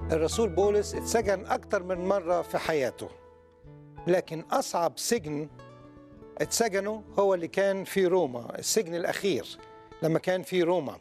الرسول بولس اتسجن أكتر من مرة في حياته لكن أصعب سجن اتسجنه هو اللي كان في روما السجن الأخير لما كان في روما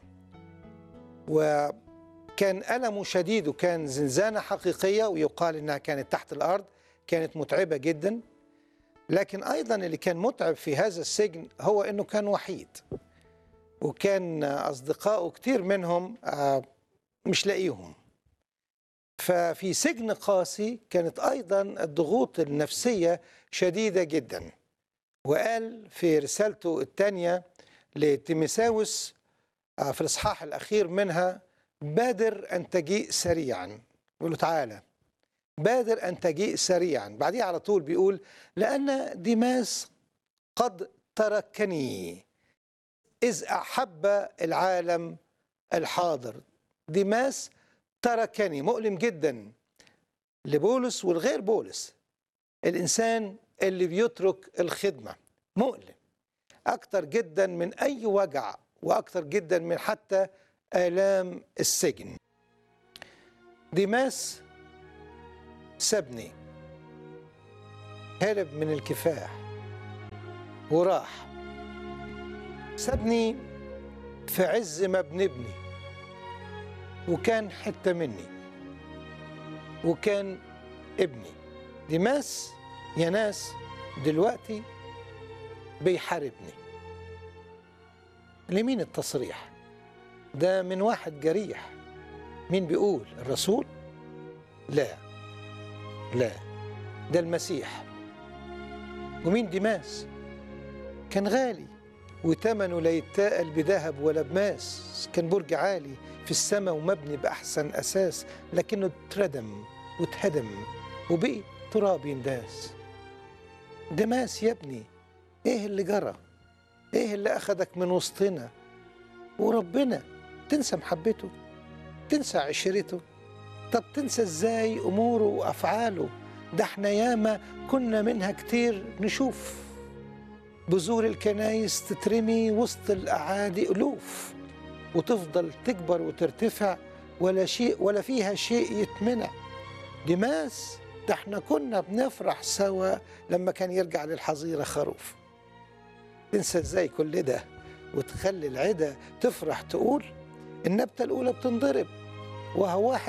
وكان ألمه شديد وكان زنزانة حقيقية ويقال إنها كانت تحت الأرض كانت متعبة جدا لكن أيضا اللي كان متعب في هذا السجن هو إنه كان وحيد وكان أصدقائه كتير منهم آه، مش لاقيهم ففي سجن قاسي كانت أيضا الضغوط النفسية شديدة جدا وقال في رسالته الثانية لتيمساوس آه، في الإصحاح الأخير منها بادر أن تجيء سريعا يقول له تعالى بادر أن تجيء سريعا بعديه على طول بيقول لأن ديماس قد تركني إذ أحب العالم الحاضر ديماس تركني مؤلم جدا لبولس والغير بولس الإنسان اللي بيترك الخدمة مؤلم أكتر جدا من أي وجع وأكتر جدا من حتى آلام السجن ديماس سابني هرب من الكفاح وراح سابني في عز ما بنبني وكان حتة مني وكان ابني ديماس يا ناس دلوقتي بيحاربني لمين التصريح ده من واحد جريح مين بيقول الرسول لا لا ده المسيح ومين ديماس كان غالي وثمنه لا يتاقل بذهب ولا بماس كان برج عالي في السماء ومبني بأحسن أساس لكنه اتردم واتهدم وبقي تراب ينداس دماس يا ابني ايه اللي جرى ايه اللي اخدك من وسطنا وربنا تنسى محبته تنسى عشرته طب تنسى ازاي اموره وافعاله ده احنا ياما كنا منها كتير نشوف بذور الكنايس تترمي وسط الاعادي الوف وتفضل تكبر وترتفع ولا شيء ولا فيها شيء يتمنع دماس ده احنا كنا بنفرح سوا لما كان يرجع للحظيرة خروف تنسى ازاي كل ده وتخلي العدا تفرح تقول النبتة الأولى بتنضرب وهو واحد